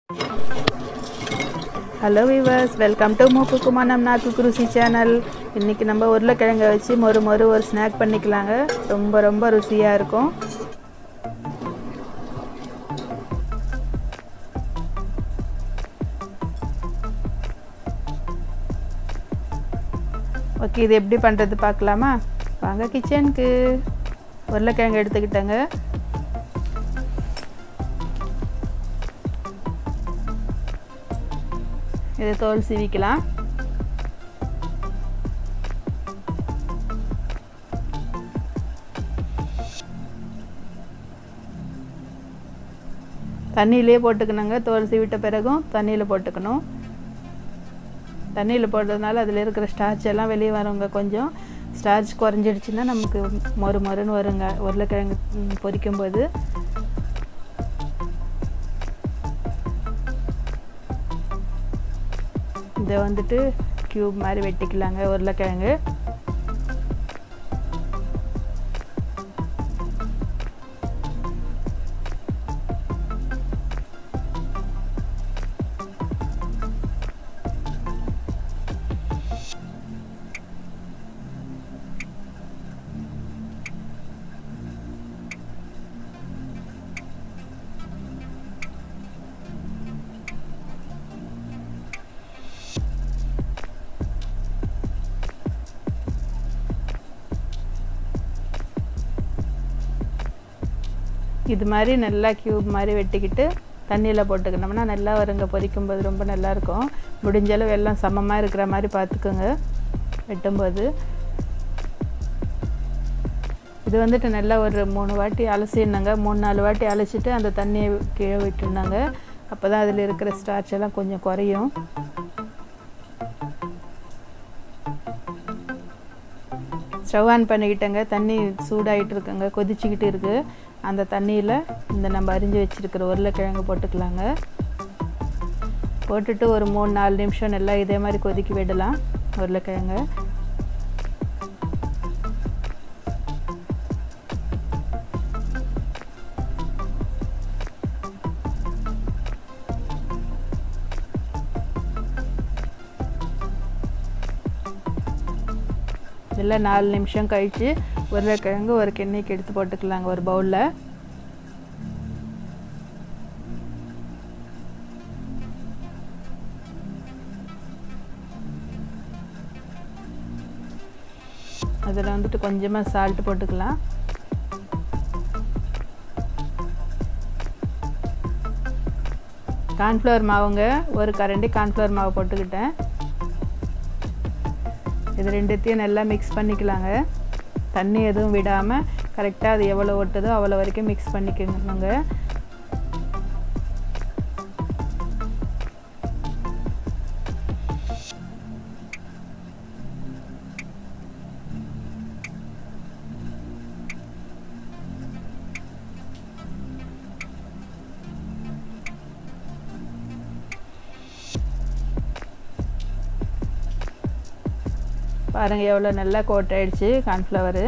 hello viewers welcome to மூக்குக்குமானம் நாக்கு குருசி சேனல் இன்றைக்கி நம்ம உருளைக்கிழங்க வச்சு மொறு மொறு ஒரு ஸ்நாக் பண்ணிக்கலாங்க ரொம்ப ரொம்ப ருசியாக இருக்கும் ஓகே இது எப்படி பண்ணுறது பார்க்கலாமா வாங்க கிச்சனுக்கு உருளைக்கிழங்கு எடுத்துக்கிட்டேங்க இதை தோல் சீவிக்கலாம் தண்ணியிலே போட்டுக்கணுங்க தோல் சீவிட்ட பிறகும் தண்ணியில் போட்டுக்கணும் தண்ணியில் போடுறதுனால அதில் இருக்கிற ஸ்டார்ச் எல்லாம் வெளியே வருங்க கொஞ்சம் ஸ்டார்ச் குறைஞ்சிடுச்சுன்னா நமக்கு மொறு மொறுன்னு வருங்க உருளைக்கிழங்கு பொரிக்கும் போது இதை வந்துட்டு க்யூப் மாதிரி வெட்டிக்கலாங்க உருளைக்கிழங்கு இது மாதிரி நல்லா க்யூப் மாதிரி வெட்டிக்கிட்டு தண்ணியில் போட்டுக்கணும்னா நல்லா வருங்க பொரிக்கும்போது ரொம்ப நல்லாயிருக்கும் முடிஞ்சளவு எல்லாம் சமமாக இருக்கிற மாதிரி பார்த்துக்கோங்க வெட்டும்போது இது வந்துட்டு நல்லா ஒரு மூணு வாட்டி அலசிடணுங்க மூணு நாலு வாட்டி அலசிட்டு அந்த தண்ணியை கீழே விட்டுருந்தாங்க அப்போ தான் அதில் இருக்கிற ஸ்டார்ச் எல்லாம் கொஞ்சம் குறையும் ஸ்டவ் ஆன் பண்ணிக்கிட்டேங்க தண்ணி சூடாகிட்டு இருக்குங்க கொதிச்சுக்கிட்டு இருக்குது அந்த தண்ணியில் இந்த நம்ம அரிஞ்சு வச்சுருக்கிற உருளைக்கிழங்கு போட்டுக்கலாங்க போட்டுட்டு ஒரு மூணு நாலு நிமிஷம் நல்லா இதே மாதிரி கொதிக்க விடலாம் உருளைக்கிழங்கு இல்லை நாலு நிமிஷம் கழித்து உருளைக்கிழங்கு ஒரு கிண்ணிக்கு எடுத்து போட்டுக்கலாங்க ஒரு பவுலில் அதில் வந்துட்டு கொஞ்சமாக சால்ட் போட்டுக்கலாம் கார்ன்ஃப்ளவர் மாவுங்க ஒரு கரண்டி கார்ன்ஃப்ளவர் மாவு போட்டுக்கிட்டேன் இது ரெண்டுத்தையும் நல்லா மிக்ஸ் பண்ணிக்கலாங்க தண்ணி எதுவும் விடாமல் கரெக்டாக அது எவ்வளோ ஒட்டுதோ அவ்வளோ வரைக்கும் மிக்ஸ் பண்ணிக்கணுங்க பாருங்கள் எவ்வளோ நல்லா கோட் ஆகிடுச்சு கார்ன்ஃப்ளவரு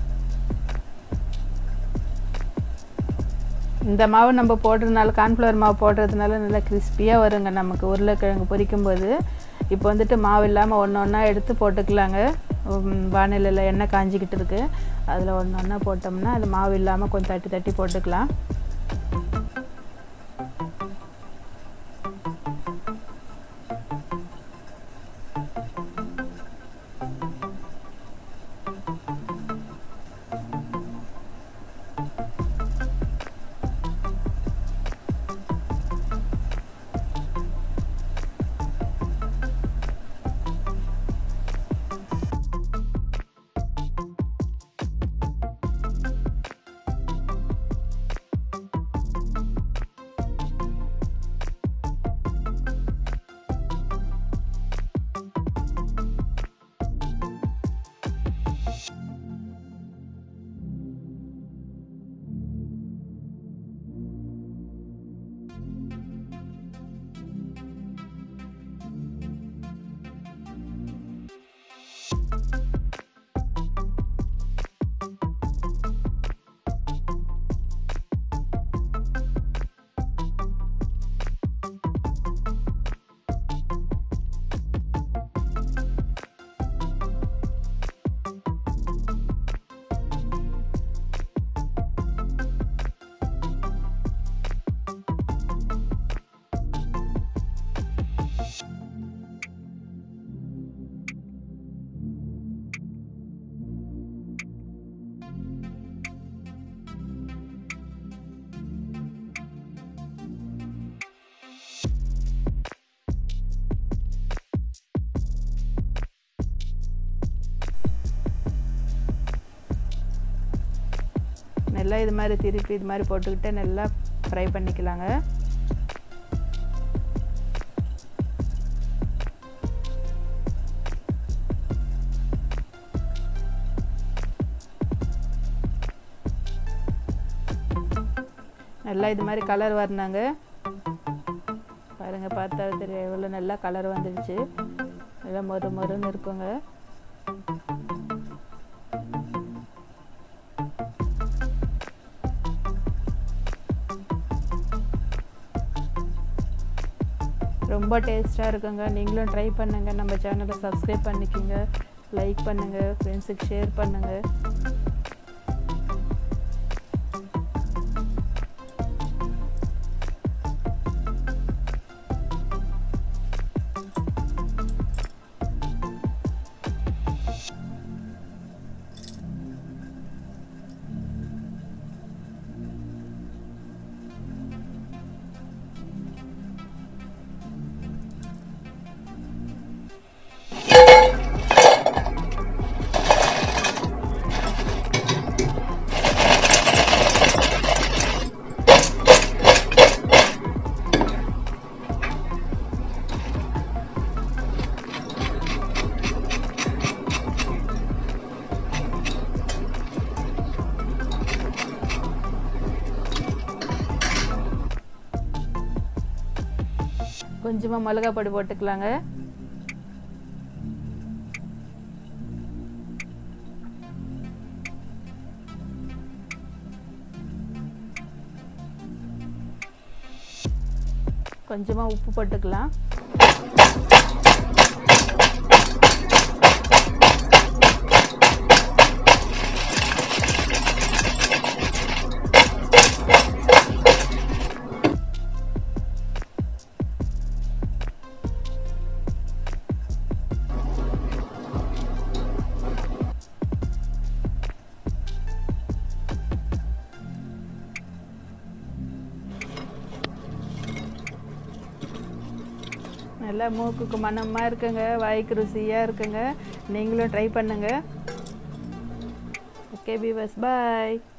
இந்த மாவு நம்ம போடுறதுனால கார்ன்ஃப்ளவர் மாவு போடுறதுனால நல்லா கிறிஸ்பியாக வருங்க நமக்கு உருளைக்கிழங்கு பொரிக்கும்போது இப்போ வந்துட்டு மாவு இல்லாமல் ஒன்று ஒன்றா எடுத்து போட்டுக்கலாங்க வானிலையில் எண்ணெய் காஞ்சிக்கிட்டு இருக்குது அதில் ஒன்று ஒன்றா போட்டோம்னா அது மாவு இல்லாமல் கொஞ்சம் தட்டி தட்டி போட்டுக்கலாம் நல்லா இது மாதிரி திருப்பி இது மாதிரி போட்டுக்கிட்டு நல்லா ஃப்ரை பண்ணிக்கலாங்க நல்லா இது மாதிரி கலர் வரணுங்க பாருங்கள் பார்த்தா தெரியும் எவ்வளோ நல்லா கலர் வந்துடுச்சு நல்லா மொறு மொறுன்னு இருக்குங்க ரொம்ப டேஸ்ட்டாக இருக்குங்க நீங்களும் ட்ரை பண்ணுங்கள் நம்ம சேனலை சப்ஸ்கிரைப் பண்ணிக்கோங்க லைக் பண்ணுங்கள் ஃப்ரெண்ட்ஸுக்கு ஷேர் பண்ணுங்கள் கொஞ்சமாக மிளகா பொடி போட்டுக்கலாங்க கொஞ்சமாக உப்பு போட்டுக்கலாம் நல்லா மூக்குக்கு மனமாக இருக்குங்க வாய்க்கு ருசியாக இருக்குங்க நீங்களும் ட்ரை பண்ணுங்கள் ஓகே பீவர்ஸ் பாய்